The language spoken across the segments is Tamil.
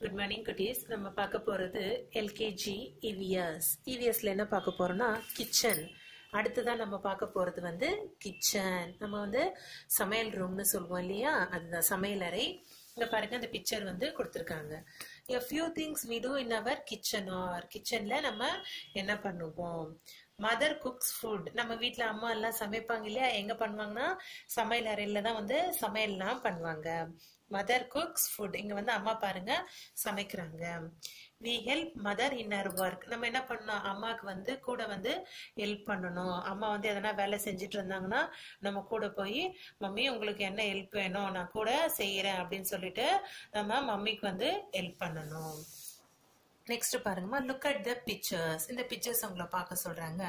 குட் மார்னிங் குட்டீஸ் நம்ம பார்க்க போகிறது எல்கேஜி இவிஎஸ் இவிஎஸ்ல என்ன பார்க்க போறோம்னா கிச்சன் அடுத்ததான் நம்ம பார்க்க போகிறது வந்து கிச்சன் நம்ம வந்து சமையல் ரூம்னு சொல்லுவோம் இல்லையா அதுதான் சமையலறை இங்க பாருங்க இந்த பிக்சர் வந்து கொடுத்துருக்காங்க a few things we do in our kitchen or கிச்சன்ல நம்ம என்ன பண்ணுவோம் மதர் குக்ஸ் ஃபுட் நம்ம வீட்ல அம்மா எல்லாம் சமைப்பாங்க இல்லையா எங்க பண்ணுவாங்கன்னா சமையல் அறையில தான் வந்து சமையல்லாம் பண்ணுவாங்க மதர் குக்ஸ் ஃபுட் இங்க வந்து அம்மா பாருங்க சமைக்கிறாங்க we help mother in her work நம்ம என்ன பண்ணோம் அம்மாவுக்கு வந்து கூட வந்து ஹெல்ப் பண்ணணும் அம்மா வந்து எதனா வேலை செஞ்சுட்டு இருந்தாங்கன்னா நம்ம கூட போய் மம்மி உங்களுக்கு என்ன ஹெல்ப் வேணும் நான் கூட செய்யறேன் அப்படின்னு சொல்லிட்டு நம்ம மம்மிக்கு வந்து ஹெல்ப் பண்ணணும் நெக்ஸ்ட் பாருங்கம்மா லுக் அட் த பிக்சர்ஸ் இந்த பிக்சர்ஸ் உங்களை பார்க்க சொல்றாங்க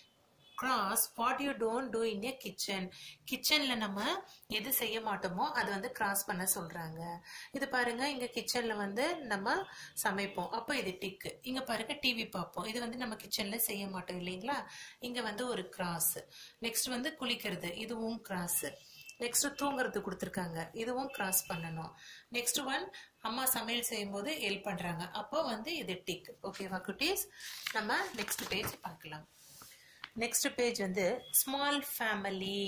cross what you don't do in a kitchen கிச்சன்ல நம்ம எது செய்ய மாட்டோமோ அது வந்து கிராஸ் பண்ண சொல்றாங்க இது பாருங்க இங்க கிச்சன்ல வந்து நம்ம சமைப்போம் அப்போ இது டிக்கு இங்க பாருங்க டிவி பார்ப்போம் இது வந்து நம்ம கிச்சன்ல செய்ய மாட்டோம் இல்லைங்களா இங்க வந்து ஒரு கிராஸ் நெக்ஸ்ட் வந்து குளிக்கிறது இதுவும் கிராஸ் நெக்ஸ்ட் தூங்குறது கொடுத்துருக்காங்க இதுவும் கிராஸ் பண்ணணும் நெக்ஸ்ட் ஒன் அம்மா சமையல் செய்யும்போது ஹெல்ப் பண்றாங்க அப்போ வந்து இது டிக் ஓகேவா குட்டீஸ் நம்ம நெக்ஸ்ட் பேஜ் பார்க்கலாம் நெக்ஸ்ட் பேஜ் வந்து ஸ்மால் ஃபேமிலி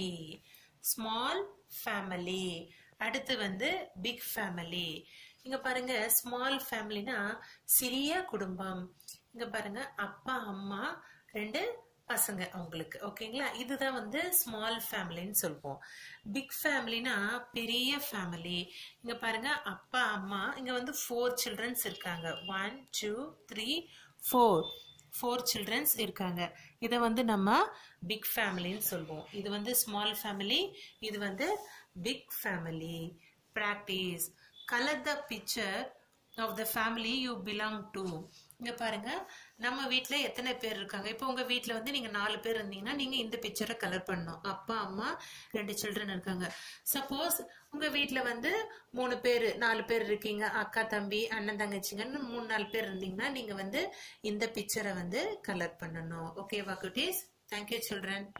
ஸ்மால் ஃபேமிலி அடுத்து வந்து பிக் ஃபேமிலி இங்க பாருங்க ஸ்மால் ஃபேமிலினா சிறிய குடும்பம் இங்க பாருங்க அப்பா அம்மா ரெண்டு பசங்க அவங்களுக்கு ஓகேங்களா இதுதான் வந்து ஸ்மால் ஃபேமிலின்னு சொல்லுவோம் பிக் ஃபேமிலினா பெரிய ஃபேமிலி இங்க பாருங்க அப்பா அம்மா இங்க வந்து ஃபோர் சில்ட்ரன்ஸ் இருக்காங்க one two three four four childrens இருக்காங்க இதை வந்து நம்ம பிக் ஃபேமிலின்னு சொல்லுவோம் இது வந்து ஸ்மால் ஃபேமிலி இது வந்து big family practice colour the picture of the family you belong to இங்க பாருங்க நம்ம வீட்ல எத்தனை பேர் இருக்காங்க இப்போ உங்க வீட்ல வந்து நீங்க நாலு பேர் இருந்தீங்கன்னா நீங்க இந்த பிக்சரை கலர் பண்ணணும் அப்பா அம்மா ரெண்டு சில்ட்ரன் இருக்காங்க சப்போஸ் உங்க வீட்ல வந்து மூணு பேர் நாலு பேர் இருக்கீங்க அக்கா தம்பி அண்ணன் தங்கச்சிங்கன்னு மூணு நாலு பேர் இருந்தீங்கன்னா நீங்க வந்து இந்த பிக்சரை வந்து கலர் பண்ணணும் ஓகேவா குட்டீஸ் தேங்க்யூ சில்ட்ரன்